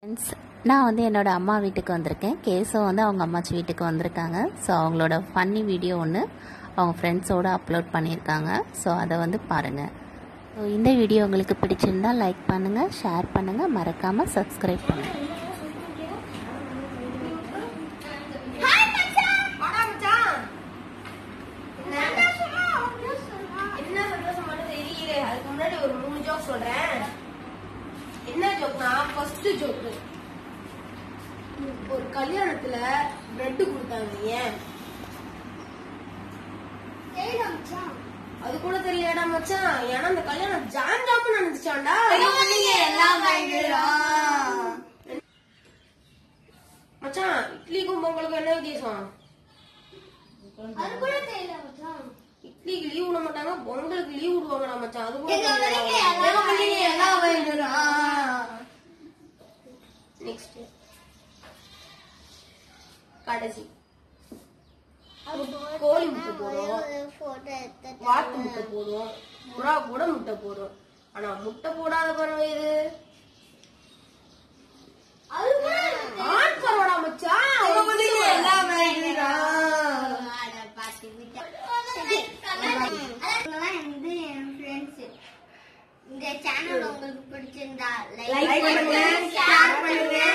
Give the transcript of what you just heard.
Friends நான் வந்து என்னோட அம்மா வீட்டுக்கு வந்திருக்கேன் கேசவ் வந்து அவங்க அம்மாச்சி வீட்டுக்கு வந்திருக்காங்க ஸோ அவங்களோட ஃபன்னி வீடியோ ஒன்று அவங்க ஃப்ரெண்ட்ஸோடு அப்லோட் பண்ணியிருக்காங்க ஸோ அதை வந்து பாருங்கள் ஸோ இந்த வீடியோ உங்களுக்கு பிடிச்சிருந்தா லைக் பண்ணுங்கள் ஷேர் பண்ணுங்கள் மறக்காமல் சப்ஸ்கிரைப் பண்ணுங்கள் வாடா மச்சான். என்ன சந்தோஷம் மட்டும் தெரியல அதுக்கு முன்னாடி ஒரு மூணு ஜோக் சொல்றேன் என்ன ஜோக்னா ஃபர்ஸ்ட் ஜோக்கு ஒரு கல்யாணத்துல பிரெட் கொடுத்தாங்க ஏன் அது கூட தெரியலடா மச்சான் ஏன்னா அந்த கல்யாணம் ஜாம் ஜாம் நினைச்சாண்டா மச்சான் இட்லிக்கும் பொங்கலுக்கும் என்ன வித்தியாசம் இட்லிக்கு லீவ் விட மாட்டாங்க பொங்கலுக்கு லீவ் விடுவாங்கடா மச்சான் அது கூட நெக்ஸ்ட் கடைசி கோழி முட்டை போடும் வாத்து முட்டை போடும் புறா கூட முட்டை போடும் ஆனா முட்டை போடாத பறவை இது ஆண் பறவைடா மச்சான் இந்த சேனல் உங்களுக்கு பிடிச்சிருந்தா லைக் பண்ணுங்க ஷேர் பண்ணுங்க